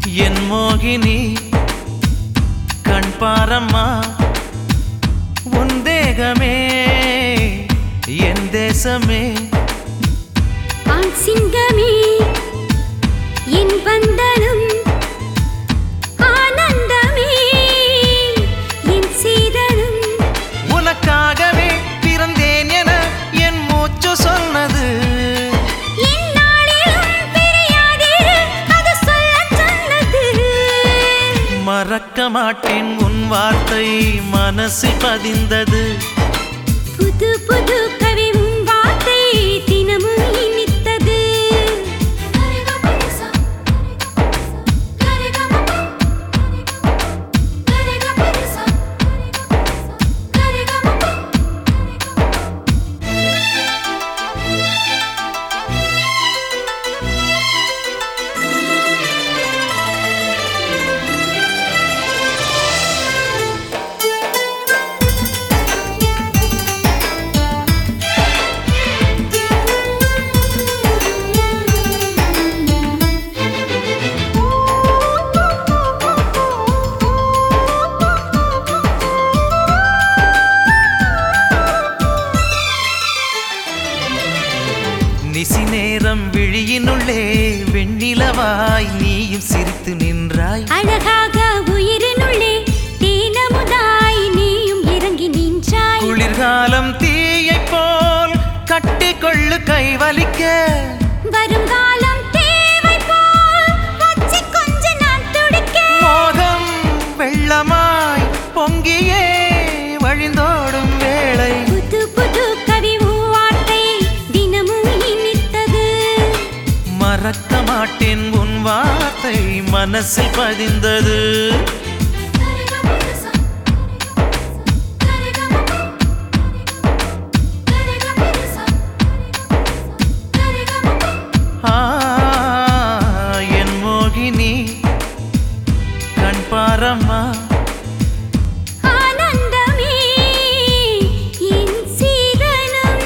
என் மோகினி கண் பாரம்மா உன் தேகமே என் தேசமே ஆண் சிங்கமே என் பந்தனம் ஆனந்தமே என் சீதனம் உனக்காகவே பிறந்தேன் என என் மூச்சு சொன்னது என் நாளிலும் பிரியாதிரு அது சொல்லச் சொன்னது மறக்க மாட்டேன் உன் வார்த்தை மனசில் பதிந்தது புது புது கவி உன் வார்த்தை தினமும் இனித்தது நிசி நேரம் விழியினுள்ளே வெண்ணிலவாய் நீயும் சிரித்து நின்றாய் அழகாக உயிரினுள்ளே தேனமுதாய் நீயும் இறங்கி நின்றாய் குளிர்காலம் தீயைப் போல் கட்டிக்கொள்ளு கைவலிக்க வருங்காலம் தேவை போல் வச்சு கொஞ்ச நான் துடிக்க மோகம் வெள்ளமாய் பொங்கியே வழிந்தோடும் வேளை புது புது கவி உன் வார்த்தை தினமும் இனித்தது மறக்க மாட்டேன் உன் வார்த்தை மனசில் பதிந்தது ஆ, என் மோகினி கண் பாரம்மா ஆனந்தமே என் சீதனம்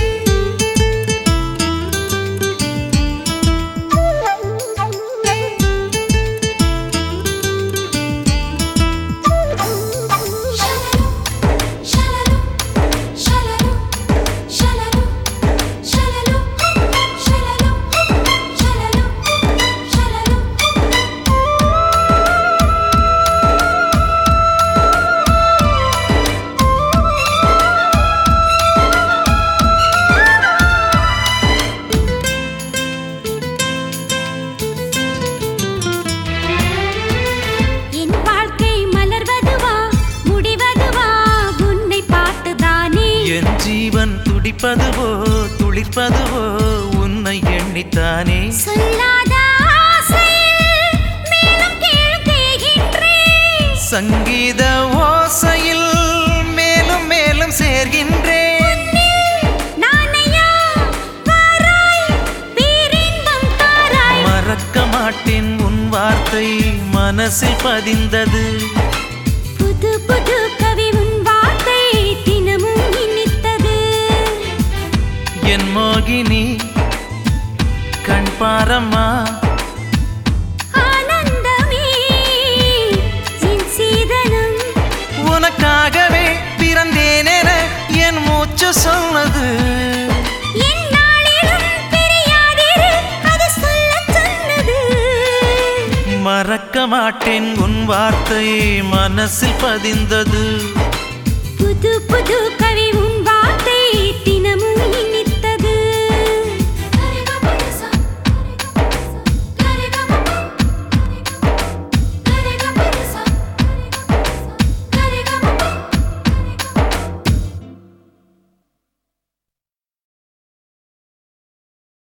என் வாழ்க்கை மலர்வதுவா முடிவதுவா உன்னை பார்த்துதானே என் ஜீவன் துடிப்பதுவோ துளிர்ப்பதுவோ உன்னை எண்ணித்தானே சொல்லாத ஆசையில் மேலும் கீழும் தேகின்றேன் சங்கீத ஓசையில் மேலும் மேலும் சேர்கின்றேன் நானையா வாராய் பேரின்பம் தாராய் மறக்க மாட்டேன் உன் வார்த்தை மனசில் பதிந்தது புது புது கவி உன் வார்த்தை தினமும் இனித்தது என் மோகினி கண் பாரம்மா ஆனந்தமே என் சீதனம் உனக்காகவே பிறந்தேனென என் மூச்சு சொன்னது என் நாளிலும் பிரியாதிரு அது சொல்லச் சொன்னது மறக்க மாட்டேன் உன் வார்த்தை மனசில் பதிந்தது புது புது கவி உன் வார்த்தை